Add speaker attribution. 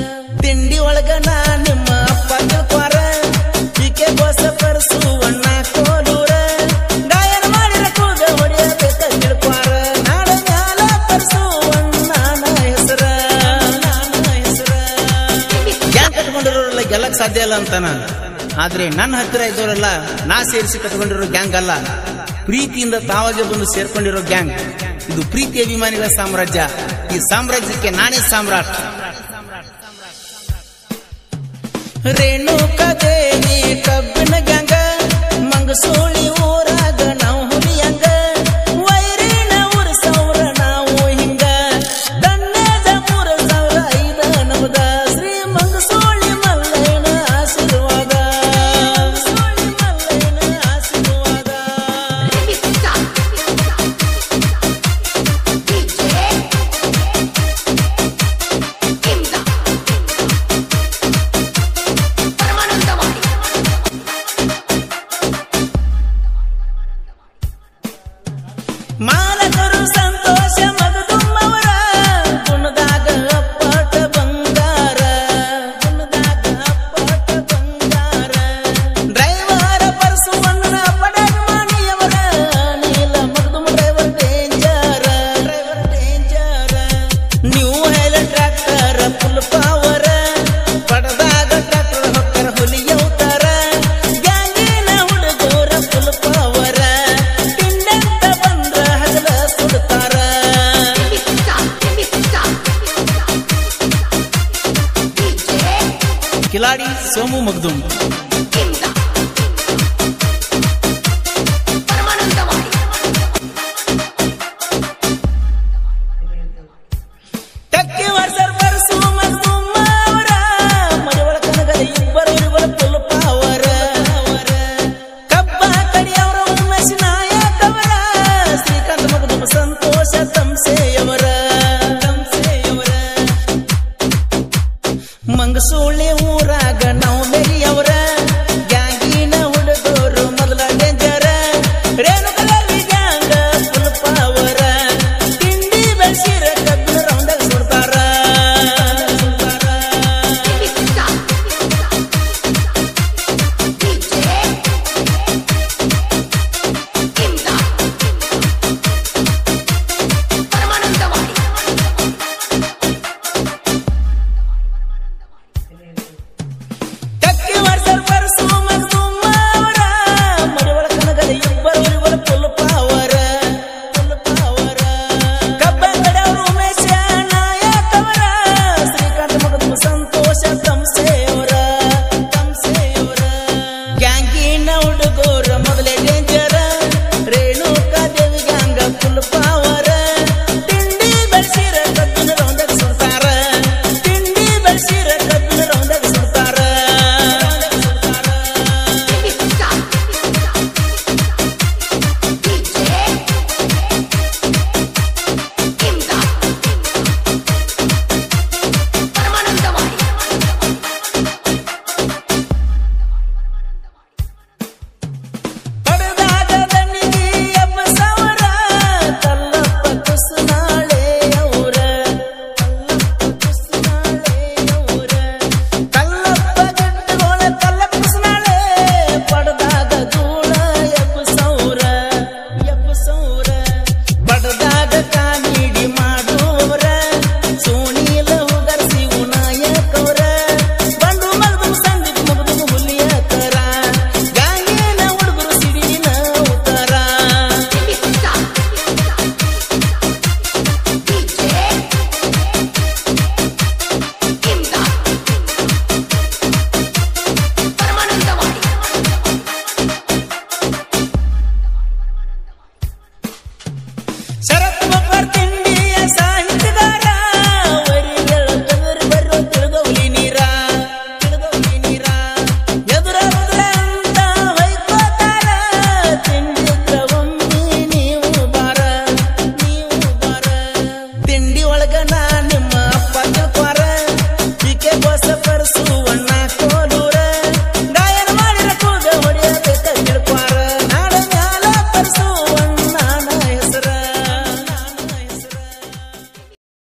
Speaker 1: ತಿಂಡಿ ಒಳಗ ನಾ ನಿಮ್ಮ ಅಪ್ಪ ತಿಳ್ಕೊರ ಈಕೆ ಬಸ ಪರ್ಸು ಅಣ್ಣ ಕೋಲೂರ ಗಾಯನ ಮಾಡಿರ ಕೂಗ ಹೊಡೆಯಬೇಕ ತಿಳ್ಕೊರ ನಾಡ ಮ್ಯಾಲ ಪರ್ಸು ಅಣ್ಣನ ಹೆಸರ ನನ್ನ ಹೆಸರ ಗ್ಯಾಂಗ್ ಕಟ್ಕೊಂಡಿರೋರೆಲ್ಲ ಗೆಲ್ಲಕ್ ಸಾಧ್ಯ ಇಲ್ಲ ಅಂತಾನ ಆದ್ರೆ ನನ್ನ ಹತ್ತಿರ ಇದ್ದವರೆಲ್ಲ ನಾ ಸೇರಿಸಿ ಕಟ್ಕೊಂಡಿರೋ ಗ್ಯಾಂಗ್ ಅಲ್ಲ ಪ್ರೀತಿಯಿಂದ ತಾವಾಗೆ ಬಂದು ಸೇರ್ಕೊಂಡಿರೋ ಗ್ಯಾಂಗ್ ಇದು ಪ್ರೀತಿ ಅಭಿಮಾನಿಗಳ ಸಾಮ್ರಾಜ್ಯ ಈ ಸಾಮ್ರಾಜ್ಯಕ್ಕೆ ನಾನೇ ಸಾಮ್ರಾಟ್ ರೇಣುಕದೇವಿ ಕಬ್ಬಿನ ಗ್ಯಾಂಗ ಮಂಗಸೂಳಿ ಊರಾಗ ನಾವು ಹುಲಿಯಂಗ ವೈರಿನ ಊರ ಸಾವಿರ ನಾವು ಹಿಂಗ ದಣ್ಣದ ಮೂರ ಸಾವಿರ ಐದ ನಮದ ಶ್ರೀ ಮಂಗಸೂಳಿ ಮಲ್ಲಯ್ಯನ ಆಶೀರ್ವಾದ ಮಂಗಸೂಳಿ ಮಲ್ಲಯ್ಯನ ಆಶೀರ್ವಾದ ಮಾಲಕರು ಸಂತೋಷ ಮಗದುಮ್ಮವರ ಗುಣದಾಗ ಅಪ್ಪಟ ಬಂಗಾರ ಗುಣದಾಗ ಅಪ್ಪಟ ಬಂಗಾರ ಡ್ರೈವರ ಪರಸುವಣ್ಣನ ಪಡಮಾಣಿಯವರ ನೀಲ ಮಗದುಮ್ಮ driver danger driver danger new highland tractor full power ಪಡದಾಗ ಟ್ರ್ಯಾಕ್ಟರ್ ಹೊಕ್ಕರ ಹುಲಿಯೌತಾರ ಗ್ಯಾಂಗಿನ ಹುಡುಗರ ಫುಲ್ ಪವರ ತಿಂಡಂತ ಬಂದ್ರ ಹಗಲ ಸುಡ್ತಾರ ಕಿಲಾಡಿ ಸೋಮು ಮಗ್ದುಮ್ ಟಕ್ಕಿ ವರ್ಷರ್ ಬರ್ಸು ಮಗ್ದುಮ್ಮ ಅವರ ಮರಿವಳ ಕನಗದ ಇಬ್ಬರು ಇರುವರ ಫುಲ್ ಪವರ ಕಬ್ಬ ಕಡಿಯವರ ಉಮೇಶ್ ನಾಯಕವರ ಶ್ರೀಕಾಂತ್ ಮಗದುಮ್ಮ ಸಂತೋಷ ತಂಸೆಯವರ ತಂಸೆಯವರ ಮಂಗಸೂಳಿ ಊರಾಗ ನಾವು